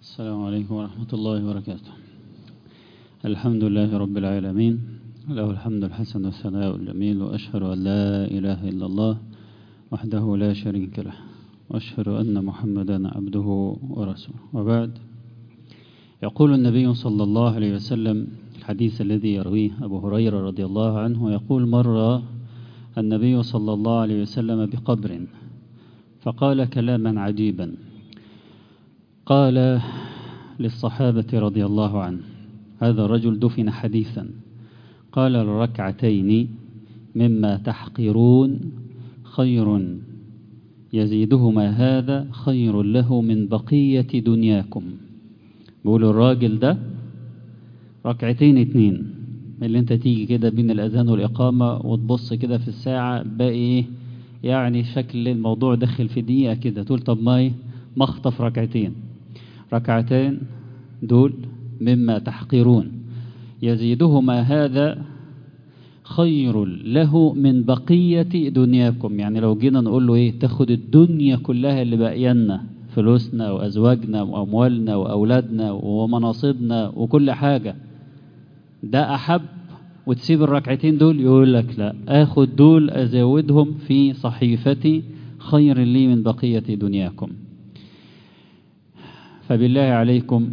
السلام عليكم ورحمة الله وبركاته الحمد لله رب العالمين له الحمد الحسن والثناء الجميل وأشهد أن لا إله إلا الله وحده لا شريك له وأشهد أن محمدا عبده ورسوله وبعد يقول النبي صلى الله عليه وسلم الحديث الذي يرويه أبو هريرة رضي الله عنه يقول مر النبي صلى الله عليه وسلم بقبر فقال كلاما عجيبا قال للصحابة رضي الله عنه هذا الرجل دفن حديثا قال الركعتين مما تحقرون خير يزيدهما هذا خير له من بقية دنياكم بيقول الراجل ده ركعتين اتنين اللي انت تيجي كده بين الأذان والإقامة وتبص كده في الساعة باقي ايه يعني شكل الموضوع دخل في دقيقة كده تقول طب ما ايه ما اخطف ركعتين ركعتين دول مما تحقرون يزيدهما هذا خير له من بقية دنياكم يعني لو جينا نقول له ايه تاخد الدنيا كلها اللي بقينا فلوسنا وأزواجنا وأموالنا وأولادنا ومناصبنا وكل حاجة ده أحب وتسيب الركعتين دول يقول لك لا آخد دول أزودهم في صحيفتي خير لي من بقية دنياكم فبالله عليكم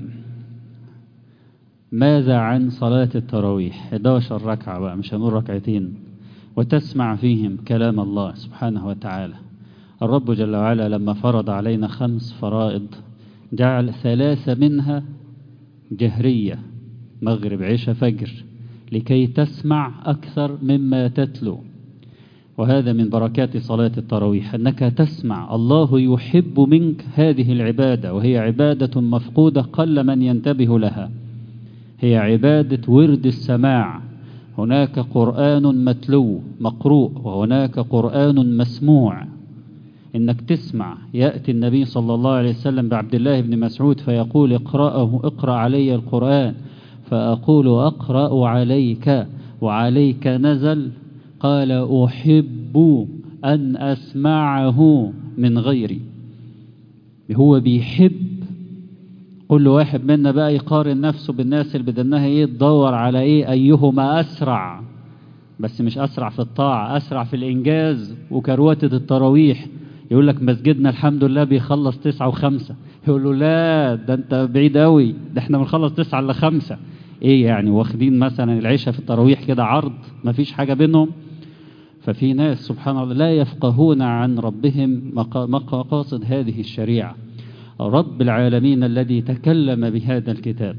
ماذا عن صلاة التراويح 11 ركعة بقى مش هنقول ركعتين وتسمع فيهم كلام الله سبحانه وتعالى الرب جل وعلا لما فرض علينا خمس فرائض جعل ثلاثة منها جهرية مغرب عشاء فجر لكي تسمع أكثر مما تتلو وهذا من بركات صلاة التراويح أنك تسمع الله يحب منك هذه العبادة وهي عبادة مفقودة قل من ينتبه لها هي عبادة ورد السماع هناك قرآن متلو مقروء وهناك قرآن مسموع إنك تسمع يأتي النبي صلى الله عليه وسلم بعبد الله بن مسعود فيقول اقرأه اقرأ علي القرآن فأقول أقرأ عليك وعليك نزل قال أحب أن أسمعه من غيري هو بيحب كل واحد منا بقى يقارن نفسه بالناس اللي بدناها ايه تدور على ايه ايهما اسرع بس مش اسرع في الطاعة اسرع في الانجاز وكروتة التراويح يقول لك مسجدنا الحمد لله بيخلص تسعة وخمسة يقول له لا ده انت بعيد قوي ده احنا بنخلص تسعة الا خمسة ايه يعني واخدين مثلا العشاء في التراويح كده عرض مفيش حاجة بينهم ففي ناس سبحان الله لا يفقهون عن ربهم مقاصد هذه الشريعة رب العالمين الذي تكلم بهذا الكتاب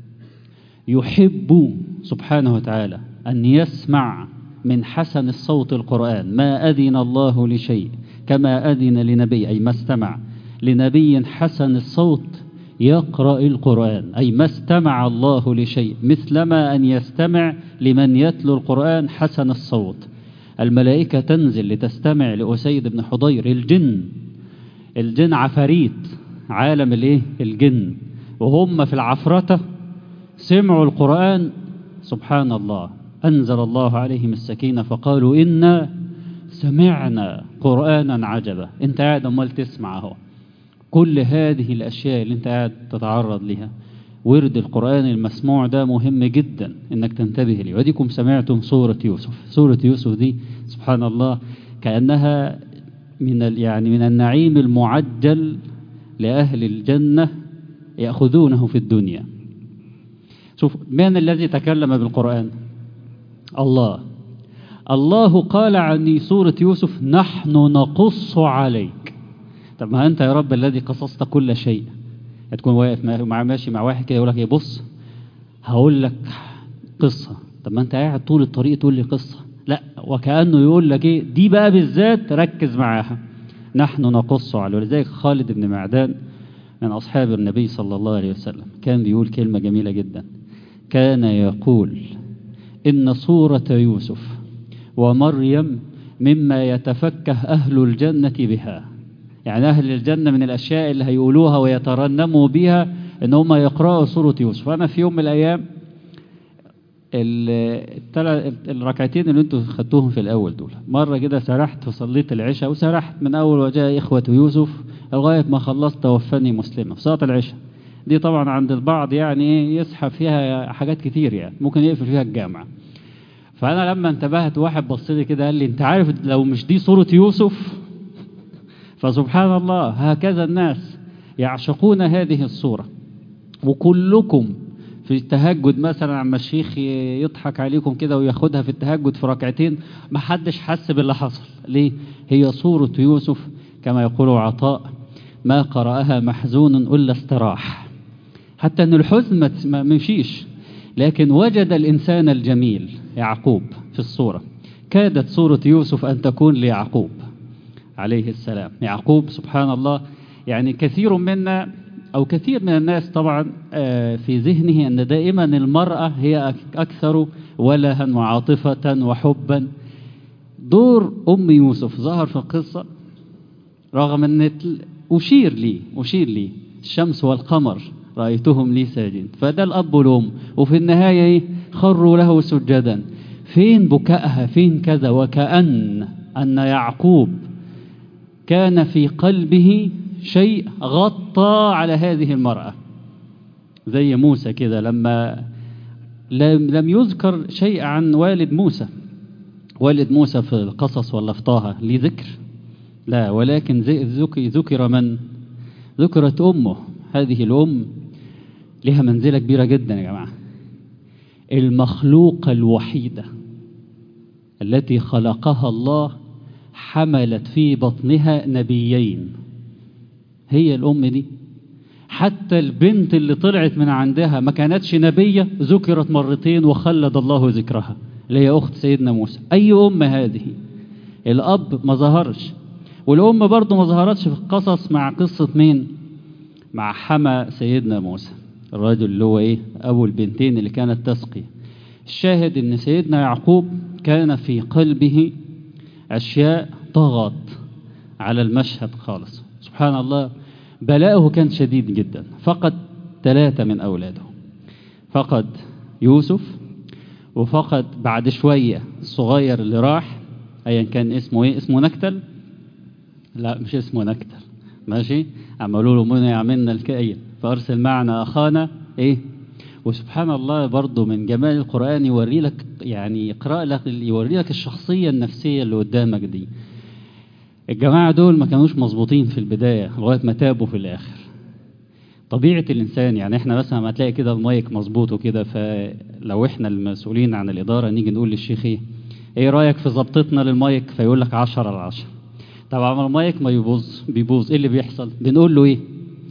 يحب سبحانه وتعالى أن يسمع من حسن الصوت القرآن ما أذن الله لشيء كما أذن لنبي أي ما استمع لنبي حسن الصوت يقرأ القرآن أي ما استمع الله لشيء مثلما أن يستمع لمن يتلو القرآن حسن الصوت الملائكة تنزل لتستمع لأسيد بن حضير الجن الجن عفاريت عالم الايه الجن وهم في العفرته سمعوا القرآن سبحان الله أنزل الله عليهم السكينة فقالوا إنا سمعنا قرآنا عجبا انت قاعد امال تسمع اهو كل هذه الأشياء اللي انت قاعد تتعرض لها ورد القرآن المسموع ده مهم جدا انك تنتبه ليه وديكم سمعتم سورة يوسف سورة يوسف دي سبحان الله كأنها من يعني من النعيم المعجل لأهل الجنة يأخذونه في الدنيا شوف من الذي تكلم بالقرآن الله الله قال عن سورة يوسف نحن نقص عليك طب ما أنت يا رب الذي قصصت كل شيء تكون واقف مع ماشي مع واحد كده يقول لك بص هقول لك قصة طب ما أنت قاعد طول الطريق تقول لي قصة لا وكأنه يقول لك إيه دي بقى بالذات ركز معاها نحن نقص على ولذلك خالد بن معدان من أصحاب النبي صلى الله عليه وسلم كان بيقول كلمة جميلة جدا كان يقول إن صورة يوسف ومريم مما يتفكه أهل الجنة بها يعني أهل الجنة من الأشياء اللي هيقولوها ويترنموا بها إن هم يقرأوا سورة يوسف أنا في يوم من الأيام الركعتين اللي انتوا خدتوهم في الأول دول مرة كده سرحت وصليت العشاء وسرحت من أول وجاء إخوة يوسف لغاية ما خلصت توفاني مسلمة في صلاة العشاء دي طبعا عند البعض يعني ايه يسحب فيها حاجات كتير يعني ممكن يقفل فيها الجامع فانا لما انتبهت واحد بص لي كده قال لي انت عارف لو مش دي صورة يوسف فسبحان الله هكذا الناس يعشقون هذه الصورة وكلكم في التهجد مثلا عم الشيخ يضحك عليكم كده وياخدها في التهجد في ركعتين ما حدش حس باللي حصل ليه هي صورة يوسف كما يقول عطاء ما قرأها محزون إلا استراح حتى أن الحزن ما مشيش لكن وجد الإنسان الجميل يعقوب في الصورة كادت صورة يوسف أن تكون ليعقوب عليه السلام يعقوب سبحان الله يعني كثير منا أو كثير من الناس طبعا في ذهنه أن دائما المرأة هي أكثر ولها وعاطفة وحبا دور أم يوسف ظهر في القصة رغم أن أشير لي أشير لي الشمس والقمر رأيتهم لي ساجد فده الأب والأم وفي النهاية خروا له سجدا فين بكائها فين كذا وكأن أن يعقوب كان في قلبه شيء غطى على هذه المرأة زي موسى كده لما لم يذكر شيء عن والد موسى والد موسى في القصص ولا في طه ليه ذكر لا ولكن ذكر من ذكرت أمه هذه الأم لها منزلة كبيرة جدا يا جماعة المخلوقة الوحيدة التي خلقها الله حملت في بطنها نبيين هي الأم دي حتى البنت اللي طلعت من عندها ما كانتش نبية ذكرت مرتين وخلد الله ذكرها اللي هي أخت سيدنا موسى أي أم هذه الأب ما ظهرش والأم برضه ما ظهرتش في القصص مع قصة مين مع حما سيدنا موسى الراجل اللي هو إيه أبو البنتين اللي كانت تسقي الشاهد إن سيدنا يعقوب كان في قلبه أشياء طغت على المشهد خالص سبحان الله بلاؤه كان شديد جدا فقد ثلاثة من أولاده فقد يوسف وفقد بعد شوية الصغير اللي راح أيا كان اسمه إيه اسمه نكتل لا مش اسمه نكتل ماشي عملوا له منع منا الكائن فأرسل معنا أخانا إيه وسبحان الله برضه من جمال القرآن يوري لك يعني يقرأ لك يوري لك الشخصية النفسية اللي قدامك دي الجماعة دول ما كانوش مظبوطين في البداية لغاية ما تابوا في الآخر طبيعة الإنسان يعني إحنا مثلا ما تلاقي كده المايك مظبوط وكده فلو إحنا المسؤولين عن الإدارة نيجي نقول للشيخ إيه إيه رأيك في ظبطتنا للمايك فيقول لك 10 على 10 طبعا المايك ما يبوظ بيبوظ إيه اللي بيحصل بنقول له إيه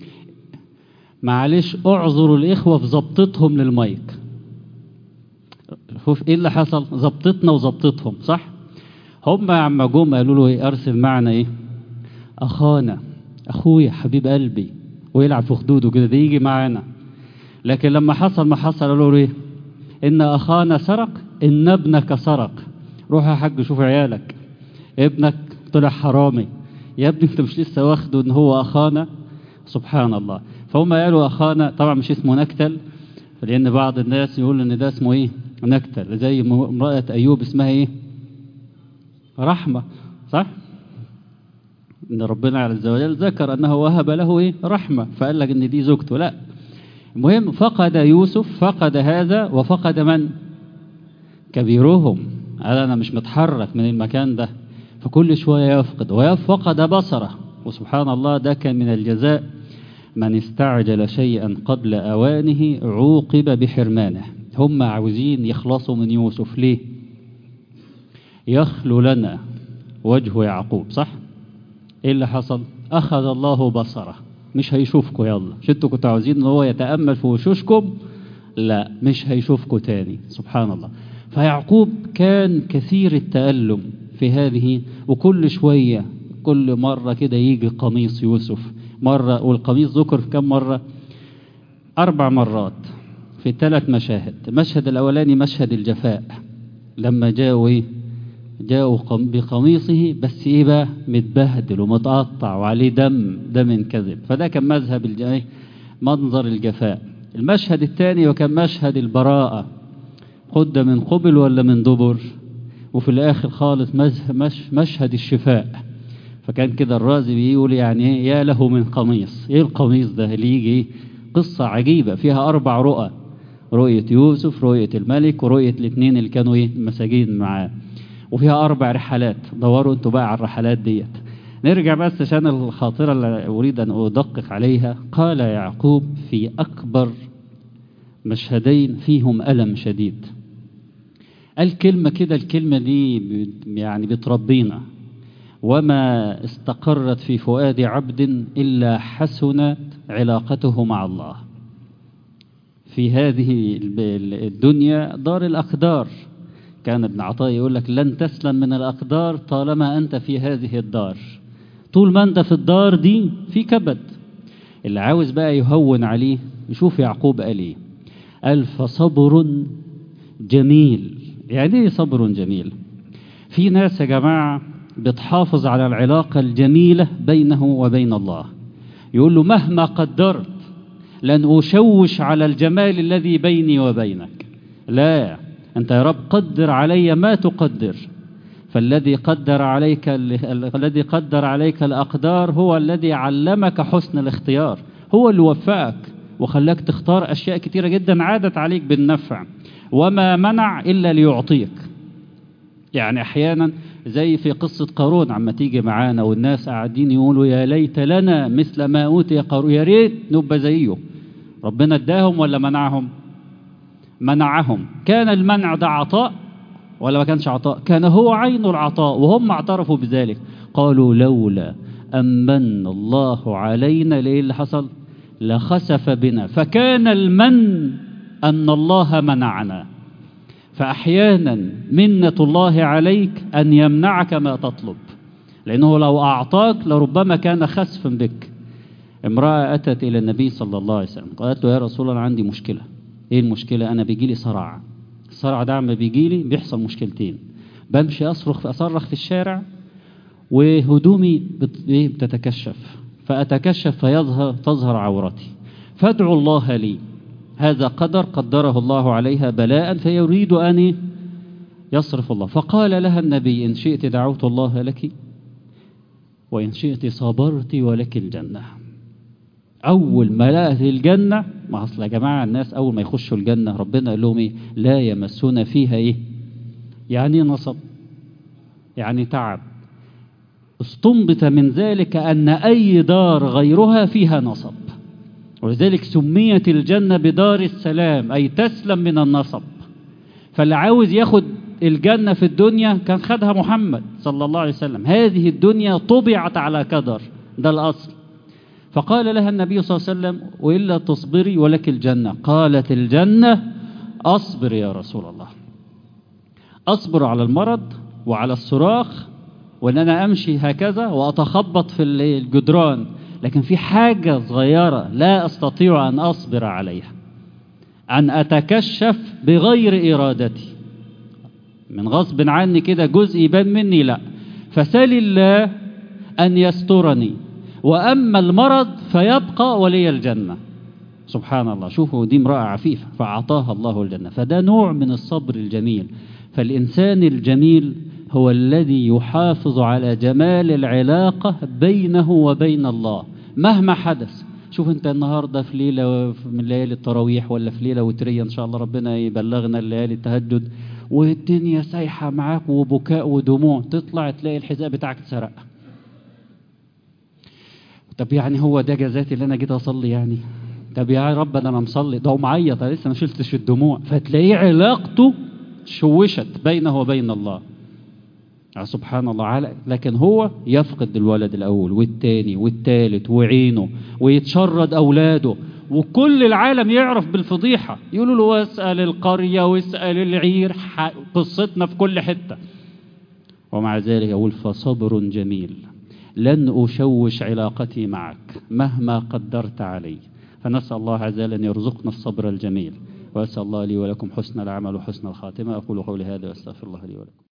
معلش اعذروا الإخوة في ظبطتهم للمايك شوف إيه اللي حصل ظبطتنا وظبطتهم صح هم عم جم قالوا له ايه ارسل معنا ايه اخانا اخويا حبيب قلبي ويلعب في خدوده كده ده يجي معانا لكن لما حصل ما حصل قالوا له ايه ان اخانا سرق ان ابنك سرق روح يا حاج شوف عيالك ابنك طلع حرامي يا ابني انت مش لسه واخده ان هو اخانا سبحان الله فهم قالوا اخانا طبعا مش اسمه نكتل لان بعض الناس يقول ان ده اسمه ايه نكتل زي امرأة ايوب اسمها ايه رحمة صح ان ربنا عز وجل ذكر انه وهب له ايه رحمة فقال لك ان دي زوجته لا المهم فقد يوسف فقد هذا وفقد من كبيرهم قال انا مش متحرك من المكان ده فكل شوية يفقد ويفقد بصره وسبحان الله ده كان من الجزاء من استعجل شيئا قبل اوانه عوقب بحرمانه هم عاوزين يخلصوا من يوسف ليه يخلو لنا وجه يعقوب صح ايه اللي حصل اخذ الله بصره مش هيشوفكم يلا مش انتوا كنتوا عاوزين ان هو يتامل في وشوشكم لا مش هيشوفكم تاني سبحان الله فيعقوب كان كثير التألم في هذه وكل شوية كل مرة كده يجي قميص يوسف مرة والقميص ذكر في كم مرة أربع مرات في ثلاث مشاهد المشهد الأولاني مشهد الجفاء لما جاءوا إيه جاءوا بقميصه بس ايه بقى متبهدل ومتقطع وعليه دم دم كذب فده كان مذهب الج... منظر الجفاء المشهد الثاني وكان مشهد البراءة خد من قبل ولا من دبر وفي الاخر خالص مش... مشهد الشفاء فكان كده الرازي بيقول يعني ايه يا له من قميص ايه القميص ده اللي يجي ايه قصة عجيبة فيها أربع رؤى رؤية يوسف رؤية الملك ورؤية الاثنين اللي كانوا ايه مساجين معاه وفيها أربع رحلات دوروا انتوا بقى على الرحلات ديت نرجع بس عشان الخاطرة اللي أريد أن أدقق عليها قال يعقوب في أكبر مشهدين فيهم ألم شديد قال كلمة كده الكلمة دي يعني بتربينا وما استقرت في فؤاد عبد إلا حسنت علاقته مع الله في هذه الدنيا دار الأقدار كان ابن عطاء يقول لك لن تسلم من الأقدار طالما أنت في هذه الدار طول ما أنت في الدار دي في كبد اللي عاوز بقى يهون عليه يشوف يعقوب قال ايه قال فصبر جميل يعني ايه صبر جميل في ناس يا جماعة بتحافظ على العلاقة الجميلة بينه وبين الله يقول له مهما قدرت لن أشوش على الجمال الذي بيني وبينك لا أنت يا رب قدر علي ما تقدر فالذي قدر عليك الذي قدر عليك الأقدار هو الذي علمك حسن الاختيار هو اللي وفقك وخلاك تختار أشياء كتيرة جدا عادت عليك بالنفع وما منع إلا ليعطيك يعني أحيانا زي في قصة قارون عما تيجي معانا والناس قاعدين يقولوا يا ليت لنا مثل ما أوتي قارون يا ريت نبقى زيه ربنا اداهم ولا منعهم منعهم كان المنع ده عطاء ولا ما كانش عطاء كان هو عين العطاء وهم اعترفوا بذلك قالوا لولا أمن الله علينا ليه اللي حصل لخسف بنا فكان المن أن الله منعنا فأحيانا منة الله عليك أن يمنعك ما تطلب لأنه لو أعطاك لربما كان خسفا بك امرأة أتت إلى النبي صلى الله عليه وسلم قالت له يا رسول الله عندي مشكلة إيه المشكلة أنا بيجي لي صرع الصرع ده عم بيجي لي بيحصل مشكلتين بمشي أصرخ أصرخ في الشارع وهدومي بتتكشف فأتكشف فيظهر تظهر عورتي فادعوا الله لي هذا قدر قدره الله عليها بلاء فيريد أن يصرف الله فقال لها النبي إن شئت دعوت الله لك وإن شئت صبرت ولك الجنة أول ما لقت الجنة ما أصل يا جماعة الناس أول ما يخشوا الجنة ربنا قال لهم إيه لا يمسون فيها إيه يعني نصب يعني تعب استنبط من ذلك أن أي دار غيرها فيها نصب ولذلك سميت الجنة بدار السلام أي تسلم من النصب فاللي عاوز ياخد الجنة في الدنيا كان خدها محمد صلى الله عليه وسلم هذه الدنيا طبعت على كدر ده الأصل فقال لها النبي صلى الله عليه وسلم وإلا تصبري ولك الجنة قالت الجنة أصبر يا رسول الله أصبر على المرض وعلى الصراخ وأن أنا أمشي هكذا وأتخبط في الجدران لكن في حاجة صغيرة لا أستطيع أن أصبر عليها أن أتكشف بغير إرادتي من غصب عني كده جزء يبان مني لا فسال الله أن يسترني وأما المرض فيبقى ولي الجنة سبحان الله شوفوا دي امرأة عفيفة فأعطاها الله الجنة فده نوع من الصبر الجميل فالإنسان الجميل هو الذي يحافظ على جمال العلاقة بينه وبين الله مهما حدث شوف انت النهاردة في ليلة من ليالي التراويح ولا في ليلة وترية ان شاء الله ربنا يبلغنا الليالي التهجد والدنيا سايحة معاك وبكاء ودموع تطلع تلاقي الحذاء بتاعك اتسرق طب يعني هو ده جزاتي اللي انا جيت اصلي يعني طب يا رب انا مصلي ده هو معيط انا لسه ما شلتش الدموع فتلاقيه علاقته شوشت بينه وبين الله سبحان الله لكن هو يفقد الولد الأول والتاني والتالت وعينه ويتشرد أولاده وكل العالم يعرف بالفضيحة يقولوا له واسأل القرية واسأل العير قصتنا في كل حتة ومع ذلك يقول فصبر جميل لن أشوش علاقتي معك مهما قدرت علي فنسأل الله عز وجل أن يرزقنا الصبر الجميل وأسأل الله لي ولكم حسن العمل وحسن الخاتمة أقول قولي هذا وأستغفر الله لي ولكم